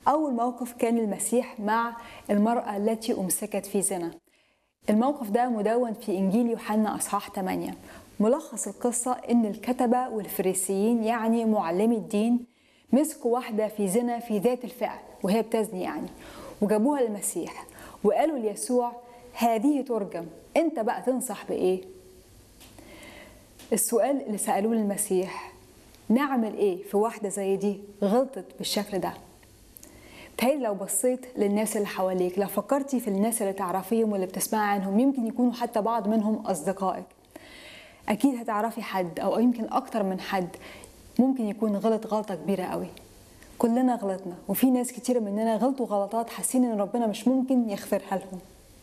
أول موقف كان المسيح مع المرأة التي أمسكت في زنا الموقف ده مدون في إنجيل يوحنا أصحاح 8 ملخص القصة إن الكتبة والفريسيين يعني معلمي الدين مسكوا واحدة في زنا في ذات الفعل وهي بتزني يعني وجابوها للمسيح وقالوا ليسوع هذه ترجم انت بقى تنصح بايه السؤال اللي سألوه للمسيح نعمل ايه في واحدة زي دي غلطت بالشكل ده بتهيألي لو بصيت للناس اللي حواليك لو فكرتي في الناس اللي تعرفيهم واللي بتسمعي عنهم يمكن يكونوا حتى بعض منهم أصدقائك أكيد هتعرفي حد أو يمكن أكتر من حد ممكن يكون غلط غلطة كبيرة قوي كلنا غلطنا وفي ناس كتير مننا غلطوا غلطات حاسين ان ربنا مش ممكن يغفرها لهم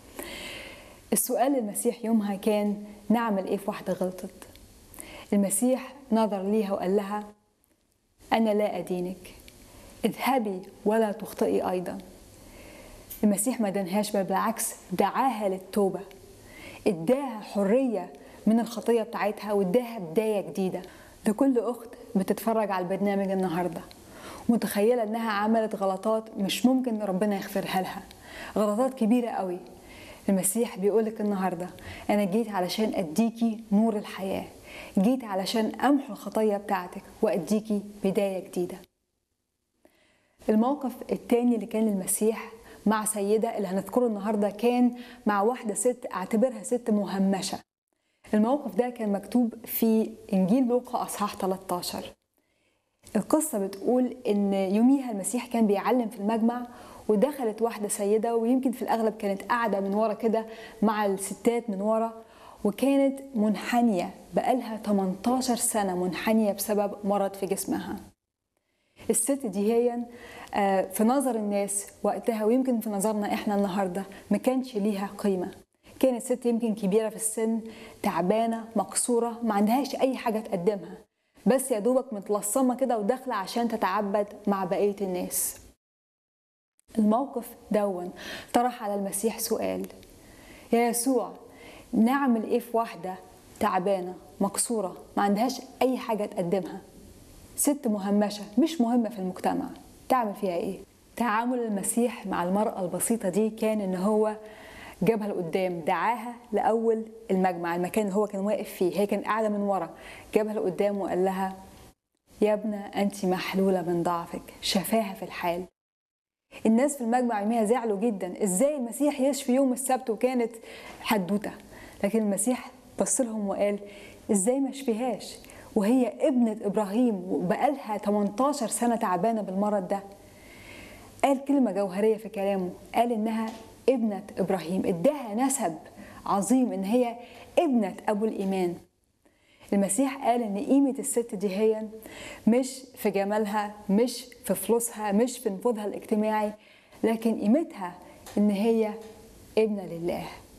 السؤال المسيح يومها كان نعمل ايه في واحدة غلطت المسيح نظر ليها وقال لها أنا لا أدينك اذهبي ولا تخطئي أيضا المسيح ما دنهاش بل بالعكس دعاها للتوبة اداها حرية من الخطية بتاعتها واداها بداية جديدة لكل أخت بتتفرج على البرنامج النهاردة متخيلة إنها عملت غلطات مش ممكن ربنا يغفرها لها غلطات كبيرة قوي المسيح بيقولك النهاردة أنا جيت علشان أديكي نور الحياة جيت علشان أمحو الخطية بتاعتك وأديكي بداية جديدة الموقف التاني اللي كان المسيح مع سيدة اللي هنذكره النهاردة كان مع واحدة ست أعتبرها ست مهمشة الموقف ده كان مكتوب في إنجيل لوقا أصحاح 13 القصة بتقول إن يوميها المسيح كان بيعلم في المجمع ودخلت واحدة سيدة ويمكن في الأغلب كانت قاعدة من ورا كده مع الستات من ورا وكانت منحنية بقالها 18 سنة منحنية بسبب مرض في جسمها الست دي هي في نظر الناس وقتها ويمكن في نظرنا احنا النهارده ما كانش ليها قيمه كانت ست يمكن كبيره في السن تعبانه مكسوره ما عندهاش اي حاجه تقدمها بس يا دوبك متلصمه كده وداخله عشان تتعبد مع بقيه الناس الموقف دون طرح على المسيح سؤال يا يسوع نعمل ايه في واحده تعبانه مكسوره ما عندهاش اي حاجه تقدمها ست مهمشه مش مهمه في المجتمع تعمل فيها ايه تعامل المسيح مع المراه البسيطه دي كان ان هو جابها لقدام دعاها لاول المجمع المكان اللي هو كان واقف فيه هي كانت قاعده من ورا جابها لقدام وقال لها يا ابنه انت محلوله من ضعفك شفاها في الحال الناس في المجمع يوميها زعلوا جدا ازاي المسيح يشفي يوم السبت وكانت حدوته لكن المسيح بص لهم وقال ازاي ما اشفيهاش وهي ابنة ابراهيم وبقالها 18 سنه تعبانه بالمرض ده قال كلمه جوهريه في كلامه قال انها ابنة ابراهيم اداها نسب عظيم ان هي ابنة ابو الايمان المسيح قال ان قيمة الست دي هي مش في جمالها مش في فلوسها مش في نفوذها الاجتماعي لكن قيمتها ان هي ابنة لله